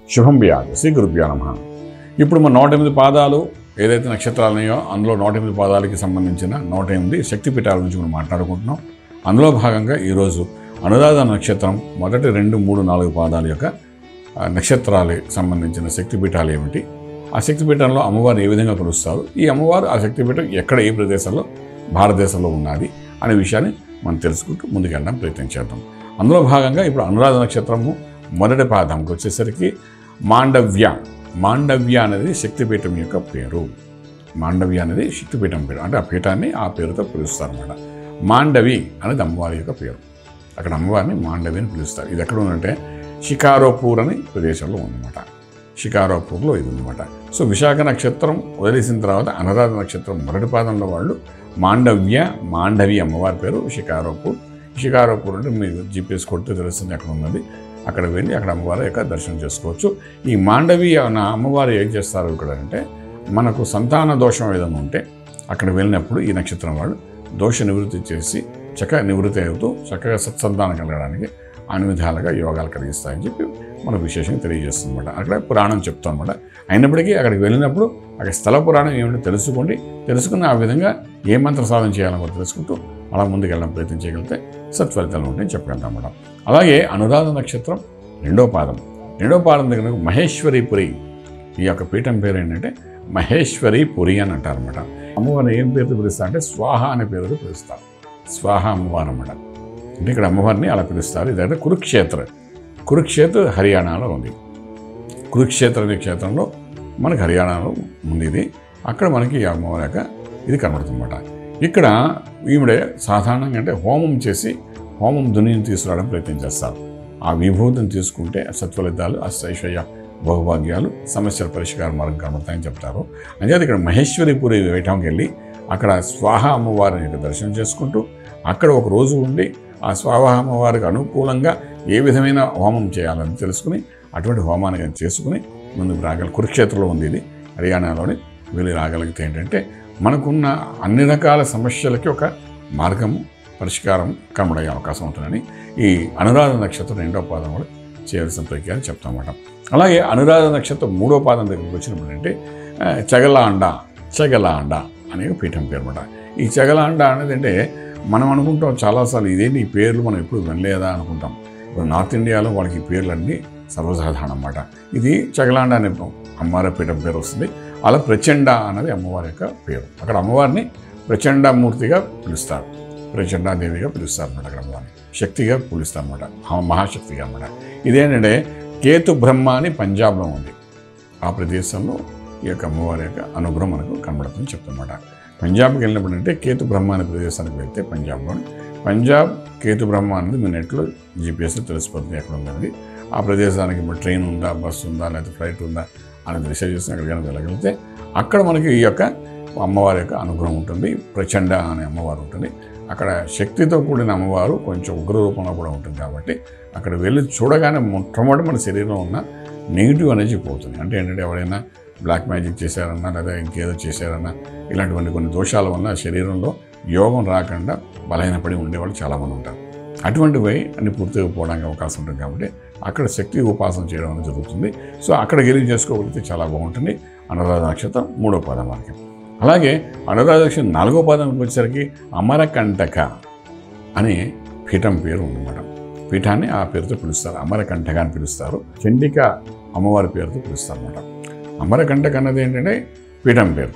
శుభం వ్యాధి శ్రీ గురుభ్యో నమ ఇప్పుడు మన నూట ఎనిమిది పాదాలు ఏదైతే నక్షత్రాలు ఉన్నాయో అందులో నూట ఎనిమిది పాదాలకి సంబంధించిన నూట ఎనిమిది శక్తిపీఠాల గురించి మనం మాట్లాడుకుంటున్నాం అందులో భాగంగా ఈరోజు అనురాధ నక్షత్రం మొదటి రెండు మూడు నాలుగు పాదాల యొక్క ఆ, నక్షత్రాలకు సంబంధించిన శక్తిపీఠాలు ఏమిటి ఆ శక్తిపీఠంలో అమ్మవారు ఏ విధంగా కొలుస్తారు ఈ అమ్మవారు ఆ శక్తిపీఠం ఎక్కడ ఏ ప్రదేశంలో భారతదేశంలో ఉన్నది అనే విషయాన్ని మనం తెలుసుకుంటూ ముందుకెళ్ళడం ప్రయత్నం చేద్దాం అందులో భాగంగా ఇప్పుడు అనురాధ నక్షత్రము మొదటి పాదంకి వచ్చేసరికి మాండవ్య మాండవ్య అనేది శక్తిపీఠం యొక్క పేరు మాండవ్య అనేది శక్తిపీఠం పేరు అంటే ఆ పీఠాన్ని ఆ పేరుతో పిలుస్తారు అనమాట మాండవి అనేది అమ్మవారి యొక్క పేరు అక్కడ అమ్మవారిని మాండవి అని పిలుస్తారు ఇది ఎక్కడ ఉందంటే షికారోపూర్ అని ప్రదేశంలో ఉందన్నమాట షికారోపూర్లో ఇది ఉందన్నమాట సో విశాఖ నక్షత్రం వదిలేసిన తర్వాత అనురాధ నక్షత్రం మొదటి పాదంలో వాళ్ళు మాండవ్య మాండవి అమ్మవారి పేరు షికారోపూర్ షికారోపూర్ అంటే మీరు జీపీఎస్ కొడితే తెలుస్తుంది అక్కడ ఉన్నది అక్కడ వెళ్ళి అక్కడ అమ్మవారి యొక్క దర్శనం చేసుకోవచ్చు ఈ మాండవి అన్న అమ్మవారు ఏం చేస్తారు ఇక్కడ అంటే మనకు సంతాన దోషం ఏదైనా ఉంటే అక్కడ వెళ్ళినప్పుడు ఈ నక్షత్రం వాళ్ళు దోష నివృత్తి చేసి చక్కగా నివృత్తి అవుతూ చక్కగా సత్సంతానం కలగడానికి అన్ని విధాలుగా యోగాలు కలిగిస్తాయని చెప్పి మనకు విశేషంగా తెలియజేస్తుంది అనమాట అక్కడ పురాణం చెప్తాం అనమాట అయినప్పటికీ అక్కడికి వెళ్ళినప్పుడు అక్కడ స్థల పురాణం ఏమిటో తెలుసుకోండి తెలుసుకుని ఆ విధంగా ఏ మంత్ర సాధన చేయాలో కూడా తెలుసుకుంటూ అలా ముందుకు వెళ్ళడం ప్రయత్నం చేయగలిగితే సత్ఫలితాలు ఉంటాయని చెప్పగలుగుతాం అన్నమాట అలాగే అనురాధ నక్షత్రం రెండో పాదం రెండో పాదం దగ్గర మహేశ్వరీపురి ఈ యొక్క పీఠం పేరు ఏంటంటే మహేశ్వరీపురి అని అంటారు అనమాట అమ్మవారిని ఏం పేరుతో పిలుస్తారు అంటే స్వాహ అనే పేరుతో పిలుస్తారు స్వాహ అమ్మవారు అన్నమాట అంటే ఇక్కడ అమ్మవారిని అలా పిలుస్తారు ఇదంటే కురుక్షేత్ర కురుక్షేత్ర హర్యానాలో ఉంది కురుక్షేత్ర అనే క్షేత్రంలో మనకి హర్యానాలో ఉంది ఇది అక్కడ మనకి ఈ అమ్మవారి యొక్క ఇది కనబడుతుందన్నమాట ఇక్కడ ఈవిడే సాధారణంగా అంటే హోమం చేసి హోమం దునిని తీసుకురావడం ప్రయత్నం చేస్తారు ఆ విభూతిని తీసుకుంటే సత్ఫలితాలు అష్టైశ్వర్య బహుభాగ్యాలు సమస్యల పరిష్కార మార్గం కనబడతాయని చెప్తారు అంచేది ఇక్కడ మహేశ్వరిపురి వేయటానికి వెళ్ళి అక్కడ స్వాహ అమ్మవారిని యొక్క దర్శనం చేసుకుంటూ అక్కడ ఒక రోజు ఉండి ఆ స్వాహ అమ్మవారికి అనుకూలంగా ఏ విధమైన హోమం చేయాలని తెలుసుకుని అటువంటి హోమాన్ని కానీ చేసుకుని ముందుకు రాగల కురుక్షేత్రంలో ఉంది ఇది హర్యానాలోని వెళ్ళి రాగలిగితే ఏంటంటే మనకున్న అన్ని రకాల సమస్యలకి ఒక మార్గము పరిష్కారం కనబడే అవకాశం ఉంటుందని ఈ అనురాధ నక్షత్రం రెండో పాదం కూడా చేయాల్సిన ప్రక్రియ అని చెప్తామన్నమాట అలాగే అనురాధ నక్షత్రం మూడో పాదం దగ్గరికి వచ్చినప్పుడు అంటే ఆ, చగలాండ చగలాండ అనే ఒక పీఠం పేరు అనమాట ఈ చగలాండ అనేది అంటే మనం అనుకుంటాం చాలాసార్లు ఇదేంటి ఈ పేర్లు మనం ఎప్పుడు వినలేదా అనుకుంటాం ఇప్పుడు నార్త్ ఇండియాలో వాళ్ళకి ఈ పేర్లన్నీ సర్వసాధారణం అన్నమాట ఇది చగలాండ అనే అమ్మవారి పీఠం పేరు వస్తుంది అలా ప్రచండ అన్నది అమ్మవారి యొక్క పేరు అక్కడ అమ్మవారిని ప్రచండమూర్తిగా పిలుస్తారు ప్రచండాదేవిగా పిలుస్తారు అన్నమాట అక్కడ అమ్మవారిని శక్తిగా పిలుస్తారు అనమాట మహాశక్తిగా అన్నమాట ఇదేంటంటే కేతు బ్రహ్మ అని పంజాబ్లో ఉంది ఆ ప్రదేశంలో ఈ యొక్క అమ్మవారి యొక్క అనుగ్రహం మనకు కనబడుతుంది చెప్తున్నమాట పంజాబ్కి వెళ్ళినప్పుడు అంటే కేతు బ్రహ్మ అనే ప్రదేశానికి వెళ్తే పంజాబ్లోని పంజాబ్ కేతు బ్రహ్మ అనేది మీ నెట్లో జీపీఎస్లో తెలిసిపోతుంది ఎక్కడ ఉందనేది ఆ ప్రదేశానికి ఇప్పుడు ట్రైన్ ఉందా బస్సు ఉందా లేకపోతే ఫ్లైట్ ఉందా అనేది రిసర్చ్ చేసి ఎక్కడికైనా వెళ్ళగలిగితే అక్కడ మనకి ఈ యొక్క అమ్మవారి యొక్క అనుగ్రహం ఉంటుంది ప్రచండ అనే అమ్మవారు ఉంటుంది అక్కడ శక్తితో కూడిన అమ్మవారు కొంచెం ఉగ్ర రూపంలో కూడా ఉంటుంది కాబట్టి అక్కడ వెళ్ళి చూడగానే మొట్టమొదటి మన శరీరంలో ఉన్న నెగిటివ్ ఎనర్జీ పోతుంది అంటే ఏంటంటే ఎవరైనా బ్లాక్ మ్యాజిక్ చేశారన్నా లేదా ఇంకేదో చేశారన్నా ఇలాంటివన్నీ కొన్ని దోషాల వల్ల శరీరంలో యోగం రాకుండా బలహీనపడి ఉండేవాళ్ళు చాలామంది ఉంటారు అటువంటివి అన్ని పూర్తిగా పోవడానికి అవకాశం ఉంటుంది కాబట్టి అక్కడ శక్తి ఉపాసన చేయడం అనేది జరుగుతుంది సో అక్కడ గెలిచి చేసుకోగలిగితే చాలా బాగుంటుంది అనురాధ నక్షత్రం మూడో పాదం వారికి అలాగే అనురాధ నక్షత్రం నాలుగో పాదంకి వచ్చేసరికి అమరకంటక అనే పీఠం పేరు ఉందన్నమాట పీఠాన్ని ఆ పేరుతో పిలుస్తారు అమరకంటక అని పిలుస్తారు చండిక అమ్మవారి పేరుతో పిలుస్తారు అనమాట అమరకంటక అన్నది ఏంటంటే పీఠం పేరు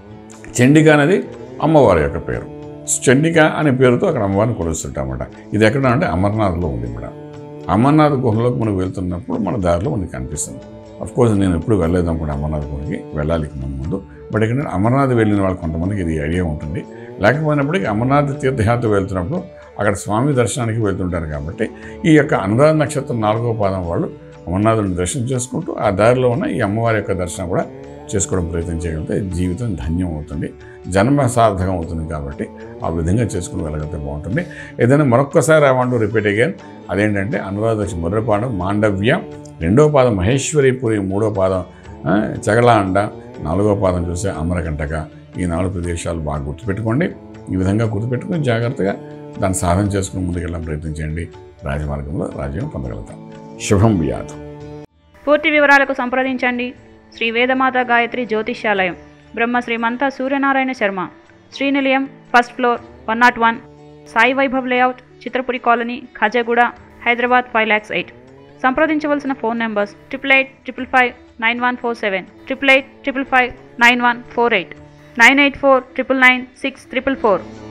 చండిక అనేది అమ్మవారి యొక్క పేరు చండిక అనే పేరుతో అక్కడ అమ్మవారిని కొలుస్తుంటామన్నమాట ఇది ఎక్కడ అంటే అమర్నాథ్లో ఉంది ఇక్కడ అమర్నాథ్ గుహలోకి మనం వెళ్తున్నప్పుడు మన దారిలో మనకి కనిపిస్తుంది అఫ్ కోర్స్ నేను ఎప్పుడు వెళ్ళలేదు అనుకుంటే అమర్నాథ్ గుడికి వెళ్ళాలి ఇక ముందు ముందు బట్ ఇక్కడ అమర్నాథ్ వెళ్ళిన వాళ్ళు కొంతమందికి ఇది ఐడియా ఉంటుంది లేకపోయినప్పటికీ అమర్నాథ్ తీర్థయాత్ర వెళ్తున్నప్పుడు అక్కడ స్వామి దర్శనానికి వెళ్తుంటారు కాబట్టి ఈ యొక్క అనురాధ నక్షత్రం నాలుగో పాదం వాళ్ళు అమర్నాథుని దర్శనం చేసుకుంటూ ఆ దారిలో ఉన్న ఈ అమ్మవారి యొక్క దర్శనం కూడా చేసుకోవడం ప్రయత్నం చేయగలిగితే జీవితం ధన్యం అవుతుంది జన్మ సార్థకం అవుతుంది కాబట్టి ఆ విధంగా చేసుకుని వెళ్ళగలిగితే బాగుంటుంది ఏదైనా మరొక్కసారి ఐ వాంట్ రిపీట్ అగైన్ అదేంటంటే అనురాధ దక్ష మొదటి పాదం మాండవ్య రెండో పాదం మహేశ్వరీపురి మూడో పాదం ఆ, చగలాండ నాలుగో పాదం చూస్తే అమరకంటక ఈ నాలుగు ప్రదేశాలు బాగా గుర్తుపెట్టుకోండి ఈ విధంగా గుర్తుపెట్టుకుని జాగ్రత్తగా దాన్ని సాధన చేసుకుని ముందుకెళ్ళడం ప్రయత్నించండి రాజమార్గంలో రాజ్యం పొందగలుగుతాం శుభం వ్యాధం పూర్తి వివరాలకు సంప్రదించండి Shri Vedamata Gayatri Jyotishyalayam Brahma Srimantha Suryanarayana Sharma Srinilayam first floor one nought one Sai Vaibhav layout Chitrapuri colony Khajaguda Hyderabad five lakhs eight సంప్రదించవలసిన phone numbers triple eight triple five nine one four seven triple eight triple five nine one four eight nine eight four triple nine six triple four